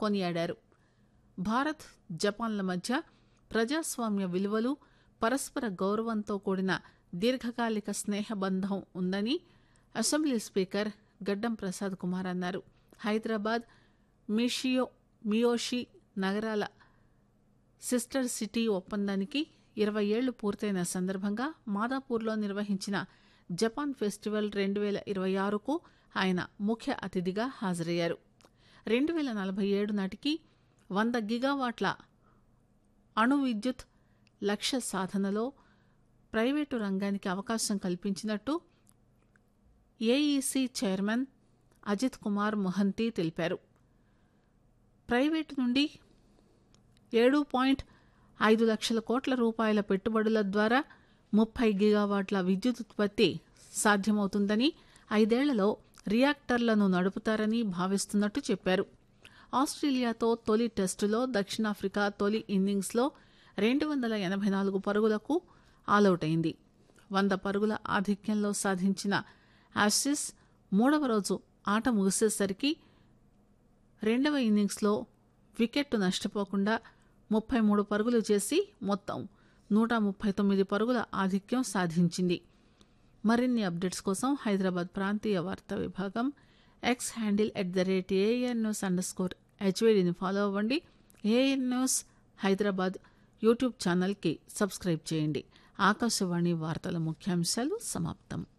కొనియాడారు భారత్ జపాన్ల మధ్య ప్రజాస్వామ్య విలువలు పరస్పర గౌరవంతో కూడిన దీర్ఘకాలిక స్నేహబంధం ఉందని అసెంబ్లీ స్పీకర్ గడ్డం ప్రసాద్ కుమార్ అన్నారు హైదరాబాద్ మిషియో మియోషి నగరాల సిస్టర్ సిటీ ఒప్పందానికి ఇరవై ఏళ్లు పూర్తయిన సందర్భంగా మాదాపూర్లో నిర్వహించిన జపాన్ ఫెస్టివల్ రెండు వేల ఇరవై ఆరుకు ఆయన ముఖ్య అతిథిగా హాజరయ్యారు రెండు వేల నలభై ఏడు నాటికి వంద గిగావాట్ల అణు విద్యుత్ లక్ష్య సాధనలో ప్రైవేటు రంగానికి అవకాశం కల్పించినట్టు ఏఈసీ చైర్మన్ అజిత్ కుమార్ మొహంతి తెలిపారు ప్రైవేటు నుండి ఏడు పాయింట్ ఐదు లక్షల కోట్ల రూపాయల పెట్టుబడుల ద్వారా ముప్పై గిగావాట్ల విద్యుత్ ఉత్పత్తి సాధ్యమవుతుందని ఐదేళ్లలో రియాక్టర్లను నడుపుతారని భావిస్తున్నట్టు చెప్పారు ఆస్ట్రేలియాతో తొలి టెస్టులో దక్షిణాఫ్రికా తొలి ఇన్నింగ్స్లో రెండు వందల ఎనభై నాలుగు పరుగులకు ఆలౌట్ అయింది వంద పరుగుల ఆధిక్యంలో సాధించిన ఆసిస్ మూడవ రోజు ఆట ముగిసేసరికి రెండవ ఇన్నింగ్స్లో వికెట్ నష్టపోకుండా ముప్పై మూడు పరుగులు చేసి మొత్తం నూట ముప్పై తొమ్మిది పరుగుల ఆధిక్యం సాధించింది మరిన్ని అప్డేట్స్ కోసం హైదరాబాద్ ప్రాంతీయ వార్తా విభాగం X handle at the rate A N news underscore హెచ్వేడిని ఫాలో అవ్వండి ఏఎన్ న్యూస్ హైదరాబాద్ యూట్యూబ్ ఛానల్కి సబ్స్క్రైబ్ చేయండి ఆకాశవాణి వార్తల ముఖ్యాంశాలు సమాప్తం